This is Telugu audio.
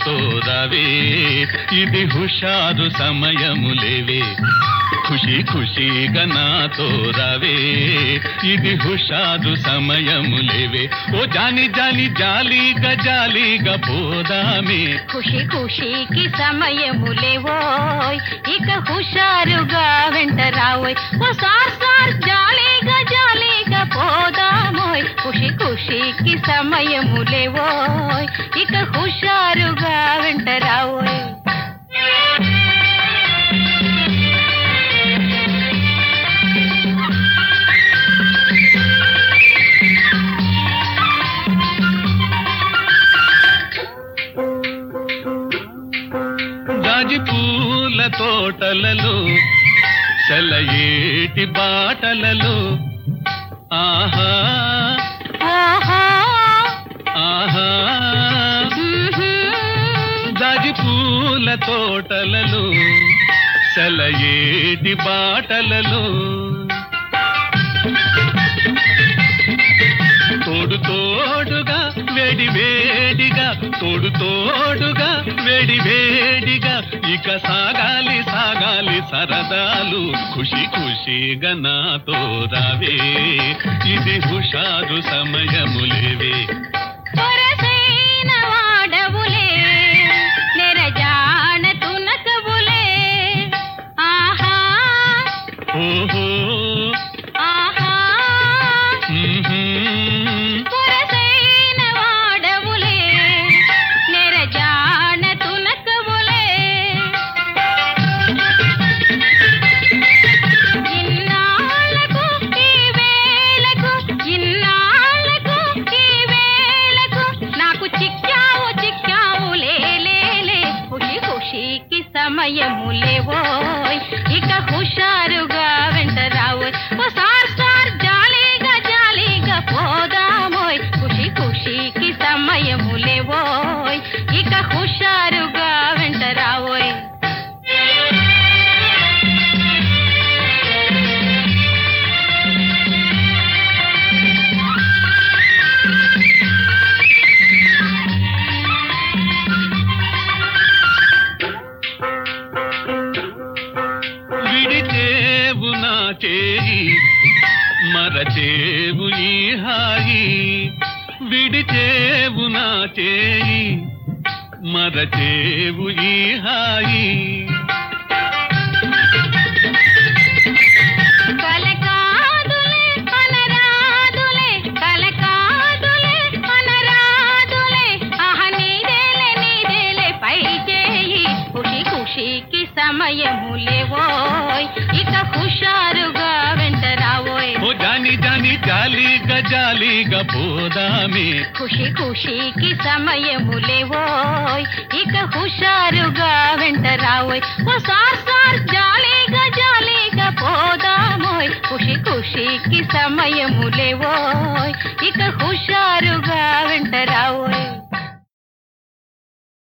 నాతో రవే ఇది హుషారు సమయములేవే ఖుషి ఖుషిగా నాతో రవే ఇది హుషారు సమయములేవే ఓ జాని జాని జాలీగా జాలీగా పోదామే ఖుషి ఖుషికి సమయములేవోయ్ ఇక హుషారుగా వెంట రావోయ్ ఓ సార్ సార్ జాలీగా జాలీగా పోదామోయ్ ఖుషి ఖుషికి సమయములేవోయ్ ఇక హుషారుగా వెంట రావోయ్ జాజి పూల తోటలలో సెలయేటి బాటలలో ఆహా ఆహా ఆహా మ్మ్హ్మ్. జాజి పూల తోటలలో సెలయేటి బాటలలో తోడు తోడుగా వేడి వేడిగా తోడు తోడుగా వేడి వేడిగా ఇక సాగాలి సాగాలి సరదాలు ఖుషి ఖుషిగా నాతో రావే ఇది హుషారు సమయములేవే పొరసైన వాడవులే నెరజాన తునకవులే ఆహా ఓహో ఆహా మ్మ్హ్మ్. పొరసైన వాడవులే నెరజాన తునకవులే ఇన్నాళ్ళకు ఈ వేళకు ఇన్నాళ్ళకు ఈ వేళకు నాకు చిక్కావు చిక్కావు లేలే ఖుషి ఖుషికి సమయములేవోయ్ ఇక హుషారుగా వెంట రావోయ్ ఓ సార్ సార్ జాలీగా జాలీగా పోదామోయ్ ఖుషి ఖుషికి సమయములేవోయ్ ఇక హుషారుగా వెంట రావోయ్ విడిచేవు నా చేయి మరచేవు ఈ హాయి విడిచేవు నా చేయి మరచేవు ఈ హాయి కలకాదులే అనరాదులే కలకాదులే అనరాదులే ఆహ నీదేలే నీదేలే పై చేయి ఖుషి ఖుషికి సమయములేవోయ్ ఇక హుషారుగా వెంట రావోయ్ ఓ జాని జాని జాలీగా జాలీగా పోదామే ఖుషి ఖుషికి సమయములేవోయ్ ఇక హుషారుగా వెంట రావోయ్ ఓ సార్ సార్ జాలీగా జాలీగా పోదామోయ్ ఖుషి ఖుషికి సమయములేవోయ్ ఇక హుషారుగా వెంట రావోయ్